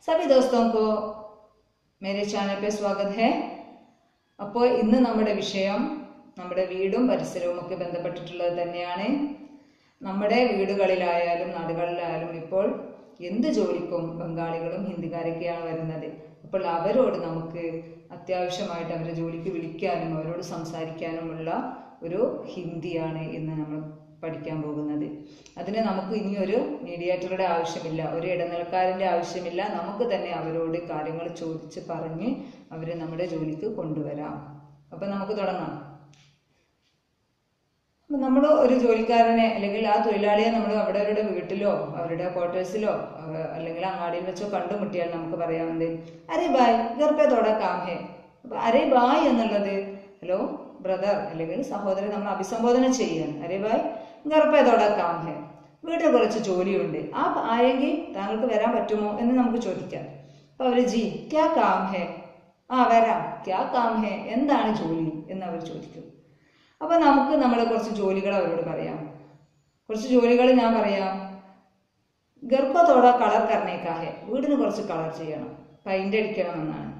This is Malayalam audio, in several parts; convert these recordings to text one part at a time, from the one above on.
सभी दोस्तों को मेरे ചാനൽ पे സ്വാഗത് है അപ്പോൾ ഇന്ന് നമ്മുടെ വിഷയം നമ്മുടെ വീടും പരിസരവും ഒക്കെ ബന്ധപ്പെട്ടിട്ടുള്ളത് തന്നെയാണ് നമ്മുടെ വീടുകളിലായാലും നാടുകളിലായാലും ഇപ്പോൾ എന്ത് ജോലിക്കും ബംഗാളികളും ഹിന്ദിക്കാരൊക്കെയാണ് വരുന്നത് അപ്പോൾ അവരോട് നമുക്ക് അത്യാവശ്യമായിട്ട് അവരെ ജോലിക്ക് വിളിക്കാനും അവരോട് സംസാരിക്കാനുമുള്ള ഒരു ഹിന്ദിയാണ് ഇന്ന് നമ്മൾ പഠിക്കാൻ പോകുന്നത് അതിന് നമുക്ക് ഇനി ഒരു മീഡിയേറ്ററുടെ ആവശ്യമില്ല ഒരു ഇടനിലക്കാരൻ്റെ ആവശ്യമില്ല നമുക്ക് തന്നെ അവരോട് കാര്യങ്ങൾ ചോദിച്ച് പറഞ്ഞ് അവരെ നമ്മുടെ ജോലിക്ക് കൊണ്ടുവരാം അപ്പം നമുക്ക് തുടങ്ങാം നമ്മൾ ഒരു ജോലിക്കാരനെ അല്ലെങ്കിൽ ആ തൊഴിലാളിയെ നമ്മൾ അവിടെ അവരുടെ വീട്ടിലോ അവരുടെ ക്വാർട്ടേഴ്സിലോ അല്ലെങ്കിൽ അങ്ങാടിയിൽ വെച്ചോ കണ്ടുമുട്ടിയാൽ നമുക്ക് പറയാമെന്ത് അരേ ബായ് ഗർഭേ തോടാ കാം ഹേ അപ്പൊ അരേ ബായ് എന്നുള്ളത് ഹലോ ബ്രദർ അല്ലെങ്കിൽ സഹോദരൻ നമ്മൾ അഭിസംബോധന ചെയ്യാൻ അരേ ബായ് ഗർഭേ തോടാ കാം ഹേ വീട്ടിൽ കുറച്ച് ജോലിയുണ്ട് ആ ആയെങ്കിൽ താങ്കൾക്ക് വരാൻ പറ്റുമോ എന്ന് നമുക്ക് ചോദിക്കാം അപ്പൊ അവര് ജി ക്യാ കാം ഹേ ആ വരാം ക്യാ കാം ഹേ എന്താണ് ജോലി എന്ന് അവർ ചോദിക്കും അപ്പൊ നമുക്ക് നമ്മുടെ കുറച്ച് ജോലികൾ അവരോട് പറയാം കുറച്ച് ജോലികൾ ഞാൻ പറയാം ഗർഭത്തോട കളർ കരണേക്കാഹെ വീടിന് കുറച്ച് കളർ ചെയ്യണം പെയിന്റ് അടിക്കണം എന്നാണ്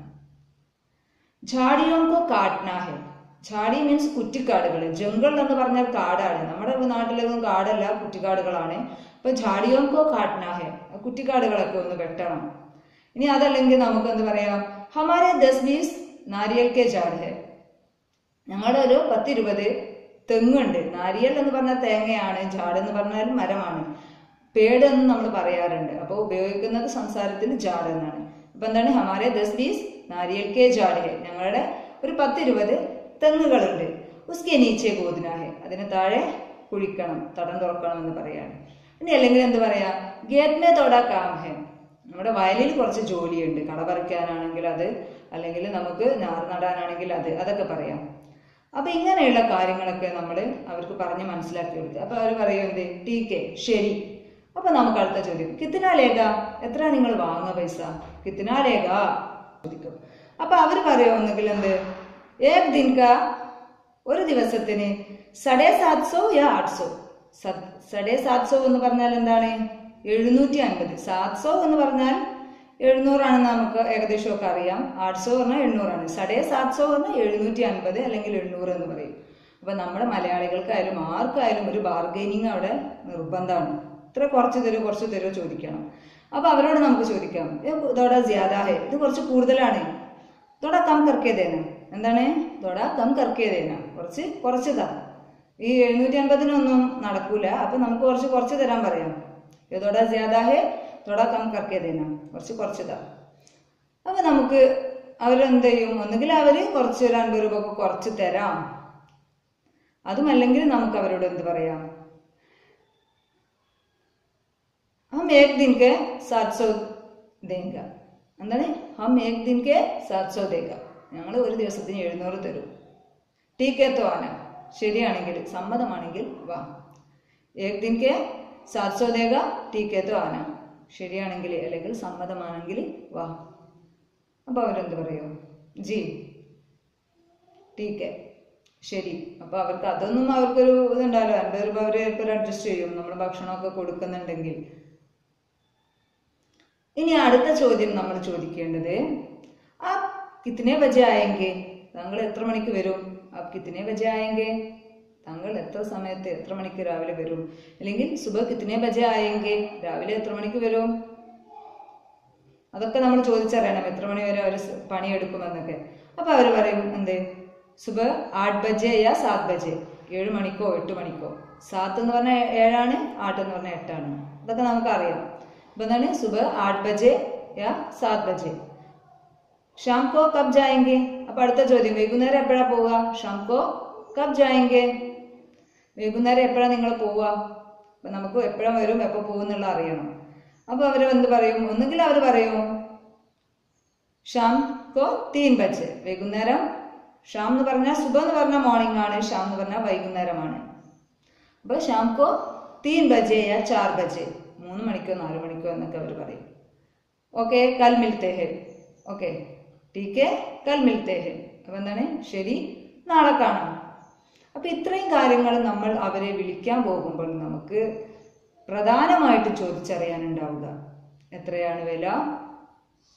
ഝാഡിയോങ്കോ കാട്ട്നാഹെ ഝാഡി മീൻസ് കുറ്റിക്കാടുകൾ ജംഗിൾ എന്ന് പറഞ്ഞാൽ കാടാണ് നമ്മുടെ നാട്ടിലൊന്നും കാടല്ല കുറ്റിക്കാടുകളാണ് അപ്പൊ ഝാഡിയോങ്കോ കാട്ട്നാഹെ കുറ്റിക്കാടുകളൊക്കെ ഒന്ന് വെട്ടണം ഇനി അതല്ലെങ്കിൽ നമുക്ക് എന്ത് പറയാം ഹമാരെ ദസ് ബീസ് നാരിയൽ കെ ജാഡ് ഹെ ഞങ്ങളുടെ ഒരു പത്തിരുപത് തെങ്ങുണ്ട് നാരിയൽ എന്ന് പറഞ്ഞാൽ തേങ്ങയാണ് ജാട് എന്ന് പറഞ്ഞാൽ മരമാണ് പേട് എന്ന് നമ്മൾ പറയാറുണ്ട് അപ്പോൾ ഉപയോഗിക്കുന്നത് സംസാരത്തിന് ജാട് എന്നാണ് അപ്പൊ എന്താണ് ഹമാരെ ദസ് ബീസ് നാരിയൽ കെ ജാഡ് ഹെ ഞങ്ങളുടെ ഒരു പത്തിരുപത് തെങ്ങുകളുണ്ട് ഉസ്കെ നീച്ചെ ഗോതിനാഹെ അതിന് താഴെ കുഴിക്കണം തടം തുറക്കണം എന്ന് പറയാണ് ഇനി അല്ലെങ്കിൽ എന്ത് പറയാ ഗേറ്റ്മേ തൊടാ കാം ഹെ നമ്മുടെ വയലിൽ കുറച്ച് ജോലിയുണ്ട് കള പറിക്കാനാണെങ്കിൽ അത് അല്ലെങ്കിൽ നമുക്ക് ഞാറ് നടാനാണെങ്കിൽ അത് അതൊക്കെ പറയാം അപ്പൊ ഇങ്ങനെയുള്ള കാര്യങ്ങളൊക്കെ നമ്മൾ അവർക്ക് പറഞ്ഞ് മനസ്സിലാക്കി കൊടുക്കുക അപ്പൊ അവർ പറയും എന്ത് ടീ കെ ശരി അപ്പൊ നമുക്ക് അടുത്ത ചോദ്യം കിത്തിനാ ലേഖ എത്ര നിങ്ങൾ വാങ്ങുക പൈസ കിത്തിനാ ലേഖ ചോദിക്കും അപ്പൊ അവർ പറയും ഒന്നുകിൽ എന്ത് ഏക് ദിൻക ഒരു ദിവസത്തിന് സഡേ സാത്സോ യാ ആട്സോ സഡേ സാത്സോ എന്ന് പറഞ്ഞാൽ എന്താണ് എഴുന്നൂറ്റി അൻപത് സാത്സോ എന്ന് പറഞ്ഞാൽ എഴുന്നൂറാണെന്ന് നമുക്ക് ഏകദേശം ഒക്കെ അറിയാം ആട്സോ പറഞ്ഞാൽ എണ്ണൂറാണ് സഡേ സാത്സോ പറഞ്ഞാൽ എഴുന്നൂറ്റി അൻപത് അല്ലെങ്കിൽ എണ്ണൂറ് എന്ന് പറയും അപ്പൊ നമ്മുടെ മലയാളികൾക്കായാലും ആർക്കായാലും ഒരു ബാർഗൈനിങ് അവിടെ നിർബന്ധമാണ് ഇത്ര കുറച്ച് തരുമോ കുറച്ച് തരുമോ ചോദിക്കണം അപ്പൊ അവരോട് നമുക്ക് ചോദിക്കാം ദോട ജ്യാദാഹെ ഇത് കുറച്ച് കൂടുതലാണ് ദോട കം കർക്കേതേന എന്താണ് ദോട കം കർക്കേതേന കുറച്ച് കുറച്ചതാ ഈ എഴുന്നൂറ്റി അൻപതിനൊന്നും നടക്കൂല അപ്പൊ നമുക്ക് കുറച്ച് കുറച്ച് തരാൻ പറയാം ദോട ജ്യാദാഹെ ദോട കം കർക്കേതേന കുറച്ച് കുറച്ചതാ അപ്പൊ നമുക്ക് അവരെന്ത് ചെയ്യും ഒന്നുകിൽ അവര് കുറച്ച് ഒരു അൻപത് രൂപ ഒക്കെ കുറച്ച് തരാം അതുമല്ലെങ്കിൽ നമുക്ക് അവരോട് എന്ത് പറയാം ഹം ഏക് ദിൻ കെ സാത് സോ ദേങ്ക എന്താണ് ഹം ഏക് ദിൻ കെ സാത് സോ ദേങ്ക ഞങ്ങൾ ഒരു ദിവസത്തിന് എഴുന്നൂറ് തരും ടീ കെ തോ ആന ശരിയാണെങ്കിൽ സമ്മതമാണെങ്കിൽ വാ ഏക് ദിൻ കെ സാത് സോ ദേഗ ടീ കെ തോ ആന ശരിയാണെങ്കിൽ അല്ലെങ്കിൽ സമ്മതമാണെങ്കിൽ വാ അപ്പൊ അവരെന്ത് പറയും ജി ടീ കെ ശരി അപ്പൊ അവർക്ക് അതൊന്നും അവർക്കൊരു ഇതുണ്ടാവില്ല അൻപത് രൂപ അവർ ചിലപ്പോൾ അഡ്ജസ്റ്റ് ചെയ്യും നമ്മൾ ഭക്ഷണമൊക്കെ കൊടുക്കുന്നുണ്ടെങ്കിൽ ഇനി അടുത്ത ചോദ്യം നമ്മൾ ചോദിക്കേണ്ടത് ആ കിത്തിനെ ബജെ ആയെങ്കിൽ താങ്കൾ എത്ര മണിക്ക് വരും ആ കിത്തിനെ ബജെ ആയെങ്കിൽ താങ്കൾ എത്ര സമയത്ത് എത്ര മണിക്ക് രാവിലെ വരും അല്ലെങ്കിൽ സുബ കിത്തിനെ ബജെ ആയെങ്കിൽ രാവിലെ എത്ര മണിക്ക് വരും അതൊക്കെ നമ്മൾ ചോദിച്ചറിയണം എത്ര മണി വരെ അവർ പണിയെടുക്കുമെന്നൊക്കെ അപ്പൊ അവർ പറയും എന്ത് സുബ ആട്ട് ബജെ യാ സാത് ബജെ ഏഴ് മണിക്കോ എട്ട് മണിക്കോ സാത്ത് എന്ന് പറഞ്ഞാൽ ഏഴാണ് ആട്ട് എന്ന് പറഞ്ഞാൽ എട്ടാണ് അതൊക്കെ നമുക്ക് അറിയാം അപ്പൊ എന്താണ് സുബ ആട്ട് ബജെ യാ സാത് ബജെ ഷാം കോ കബ് ജായെങ്കിൽ അപ്പൊ അടുത്ത ചോദ്യം വൈകുന്നേരം എപ്പോഴാ പോവുക ഷാം കോ കബ് ജായെങ്കിൽ വൈകുന്നേരം എപ്പോഴാ നിങ്ങൾ പോവുക അപ്പൊ നമുക്ക് എപ്പോഴാ വരും എപ്പോ പോകുന്നുള്ള അറിയണം അപ്പൊ അവര് എന്ത് പറയും ഒന്നുകിൽ അവർ പറയും ഷാം കോ തീൻ ബജെ വൈകുന്നേരം ഷാം എന്ന് പറഞ്ഞാൽ സുബ എന്ന് പറഞ്ഞാൽ മോർണിംഗ് ആണ് ഷാം എന്ന് പറഞ്ഞാൽ വൈകുന്നേരമാണ് അപ്പൊ ഷാം കോ തീൻ ബജെ യാ ചാർ ബജെ മൂന്ന് മണിക്കോ നാല് മണിക്കോ എന്നൊക്കെ അവർ പറയും ഓക്കെ കൽ മിൽത്തേ ഹെ ഓക്കെ ടീക്കെ കൽ മിൽത്തേ ഹെ അപ്പൊ എന്താണ് ശരി നാളെ കാണാം അപ്പൊ ഇത്രയും കാര്യങ്ങൾ നമ്മൾ അവരെ വിളിക്കാൻ പോകുമ്പോൾ നമുക്ക് പ്രധാനമായിട്ടും ചോദിച്ചറിയാനുണ്ടാവുക എത്രയാണ് വില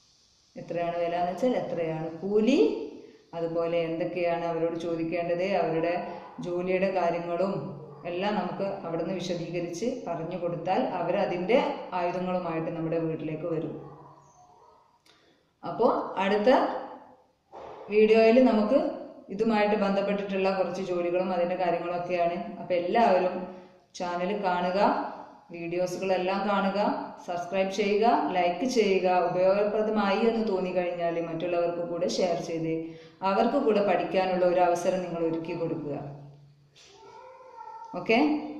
എത്രയാണ് വില എന്ന് വെച്ചാൽ എത്രയാണ് കൂലി അതുപോലെ എന്തൊക്കെയാണ് അവരോട് ചോദിക്കേണ്ടത് അവരുടെ ജോലിയുടെ കാര്യങ്ങളും എല്ലാം നമുക്ക് അവിടുന്ന് വിശദീകരിച്ച് പറഞ്ഞു കൊടുത്താൽ അവരതിൻ്റെ ആയുധങ്ങളുമായിട്ട് നമ്മുടെ വീട്ടിലേക്ക് വരും അപ്പോൾ അടുത്ത വീഡിയോയിൽ നമുക്ക് ഇതുമായിട്ട് ബന്ധപ്പെട്ടിട്ടുള്ള കുറച്ച് ജോലികളും അതിൻ്റെ കാര്യങ്ങളൊക്കെയാണ് അപ്പോൾ എല്ലാവരും ചാനൽ കാണുക വീഡിയോസുകളെല്ലാം കാണുക സബ്സ്ക്രൈബ് ചെയ്യുക ലൈക്ക് ചെയ്യുക ഉപയോഗപ്രദമായി എന്ന് തോന്നിക്കഴിഞ്ഞാൽ മറ്റുള്ളവർക്ക് കൂടെ ഷെയർ ചെയ്ത് അവർക്ക് കൂടെ പഠിക്കാനുള്ള ഒരു അവസരം നിങ്ങൾ ഒരുക്കി കൊടുക്കുക ഓക്കെ